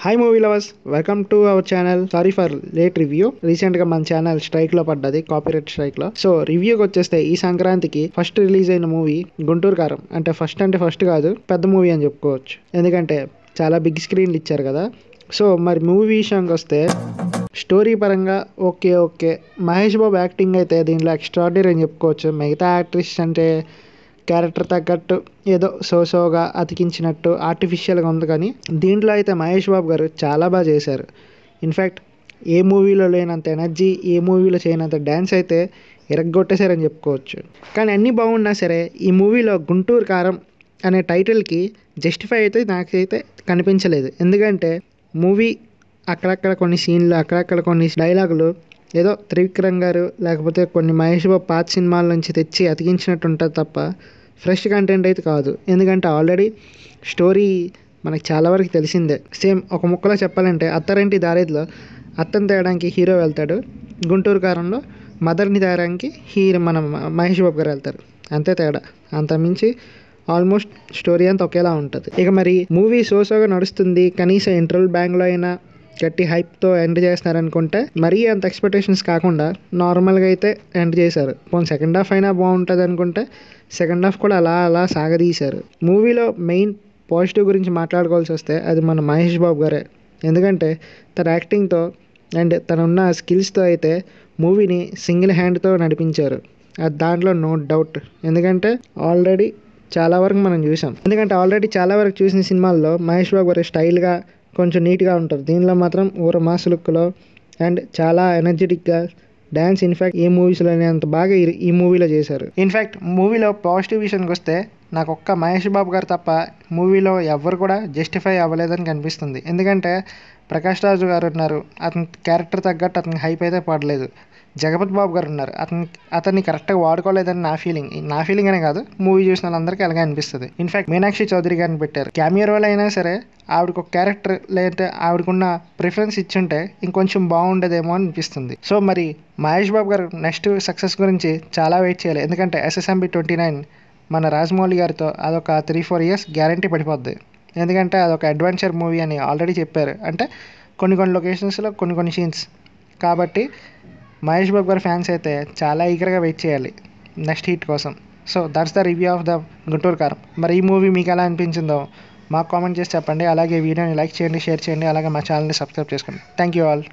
hi movie lovers welcome to our channel sorry for late review recent గా మన channel strike లో పడ్డది copyright strike లో so రివ్యూకి వచ్చేస్తే ఈ సంక్రాంతికి ఫస్ట్ రిలీజ్ అయిన మూవీ గుంటూరు కారం అంటే ఫస్ట్ అంటే ఫస్ట్ కాదు పెద్ద మూవీ అని చెప్పుకోవచ్చు ఎందుకంటే చాలా బిగ్ స్క్రీన్లు ఇచ్చారు కదా సో మరి మూవీ విషయానికి వస్తే స్టోరీ పరంగా okay okay Mahesh Babu acting అయితే దీంట్లో ఎక్స్ట్రాడినరీ అని చెప్పుకోవచ్చు మిగతా యాక్ట్రెస్ అంటే క్యారెక్టర్ తగ్గట్టు ఏదో సోసోగా అతికించినట్టు ఆర్టిఫిషియల్గా ఉంది కానీ దీంట్లో అయితే మహేష్ బాబు గారు చాలా బాగా చేశారు ఇన్ఫ్యాక్ట్ ఏ మూవీలో లేనంత ఎనర్జీ ఏ మూవీలో చేయనంత డ్యాన్స్ అయితే ఇరగ్గొట్టేశారని చెప్పుకోవచ్చు కానీ అన్నీ బాగున్నా సరే ఈ మూవీలో గుంటూరు కారం అనే టైటిల్కి జస్టిఫై అయితే నాకైతే కనిపించలేదు ఎందుకంటే మూవీ అక్కడక్కడ కొన్ని సీన్లు అక్కడక్కడ కొన్ని డైలాగులు ఏదో త్రివిక్రమ్ గారు లేకపోతే కొన్ని మహేష్ బాబు పాత సినిమాల నుంచి తెచ్చి అతికించినట్టు ఉంటుంది తప్ప ఫ్రెష్ కంటెంట్ అయితే కాదు ఎందుకంటే ఆల్రెడీ స్టోరీ మనకు చాలా వరకు తెలిసిందే సేమ్ ఒక ముక్కలో చెప్పాలంటే అత్తారింటి దారేదిలో అత్తని తేయడానికి హీరో వెళ్తాడు గుంటూరు కారంలో మదర్ని తేయడానికి హీరో మన మహేష్ బాబు గారు వెళ్తారు అంతే తేడా అంత మించి ఆల్మోస్ట్ స్టోరీ అంతా ఒకేలా ఉంటుంది ఇక మరి మూవీ సోసోగా నడుస్తుంది కనీసం ఇంటర్వల్ బ్యాంగ్లో అయినా గట్టి హైప్తో ఎండ్ చేస్తున్నారనుకుంటే మరీ అంత ఎక్స్పెక్టేషన్స్ కాకుండా నార్మల్గా అయితే ఎండ్ చేశారు పోనీ సెకండ్ హాఫ్ అయినా బాగుంటుంది అనుకుంటే సెకండ్ హాఫ్ కూడా అలా అలా సాగదీశారు మూవీలో మెయిన్ పాజిటివ్ గురించి మాట్లాడుకోవాల్సి వస్తే అది మన మహేష్ బాబు గారే ఎందుకంటే తన యాక్టింగ్తో అండ్ తన ఉన్న స్కిల్స్తో అయితే మూవీని సింగిల్ హ్యాండ్తో నడిపించారు అది దాంట్లో నో డౌట్ ఎందుకంటే ఆల్రెడీ చాలా వరకు మనం చూసాం ఎందుకంటే ఆల్రెడీ చాలా వరకు చూసిన సినిమాల్లో మహేష్ బాబు గారు స్టైల్గా కొంచెం నీట్గా ఉంటారు దీనిలో మాత్రం ఊర మాస్ లుక్లో అండ్ చాలా ఎనర్జెటిక్గా డ్యాన్స్ ఇన్ఫ్యాక్ట్ ఏ మూవీస్లో అంత బాగా ఈ- ఈ మూవీలో చేశారు ఇన్ఫ్యాక్ట్ మూవీలో పాజిటివ్ విషయానికి వస్తే నాకు ఒక్క మహేష్ బాబు గారు తప్ప మూవీలో ఎవ్వరు కూడా జస్టిఫై అవ్వలేదని కనిపిస్తుంది ఎందుకంటే ప్రకాష్ రాజు గారు ఉన్నారు అతని క్యారెక్టర్ తగ్గట్టు అతనికి హైప్ అయితే పడలేదు జగపతి బాబు గారు ఉన్నారు అతని అతన్ని కరెక్ట్గా వాడుకోలేదని నా ఫీలింగ్ నా ఫీలింగ్ అనే కాదు మూవీ చూసిన వాళ్ళందరికీ అలాగే అనిపిస్తుంది ఇన్ఫాక్ట్ మీనాక్షి చౌదరి గారిని పెట్టారు క్యామియో రోల్ అయినా సరే ఆవిడకు ఒక క్యారెక్టర్ లేదంటే ఆవిడకున్న ప్రిఫరెన్స్ ఇచ్చుంటే ఇంకొంచెం బాగుండేదేమో అని అనిపిస్తుంది సో మరి మహేష్ బాబు గారు నెక్స్ట్ సక్సెస్ గురించి చాలా వెయిట్ చేయాలి ఎందుకంటే ఎస్ఎస్ఎంబి ట్వంటీ నైన్ మన రాజమౌళి గారితో అదొక త్రీ ఫోర్ ఇయర్స్ గ్యారంటీ పడిపోద్ది ఎందుకంటే అదొక అడ్వెంచర్ మూవీ అని ఆల్రెడీ చెప్పారు అంటే కొన్ని కొన్ని లొకేషన్స్లో కొన్ని కొన్ని సీన్స్ కాబట్టి మహేష్ బాబు గారి ఫ్యాన్స్ అయితే చాలా ఈగర్గా వెయిట్ చేయాలి నెక్స్ట్ హిట్ కోసం so that's the review of the Guntur Kaaram మరి ఈ మూవీ మీకు ఎలా అనిపించిందో మాకు కామెంట్ చేసి చెప్పండి అలాగే వీడియోని లైక్ చేయండి షేర్ చేయండి అలాగే మా ఛానల్ని సబ్స్క్రైబ్ చేసుకోండి థ్యాంక్ యూ ఆల్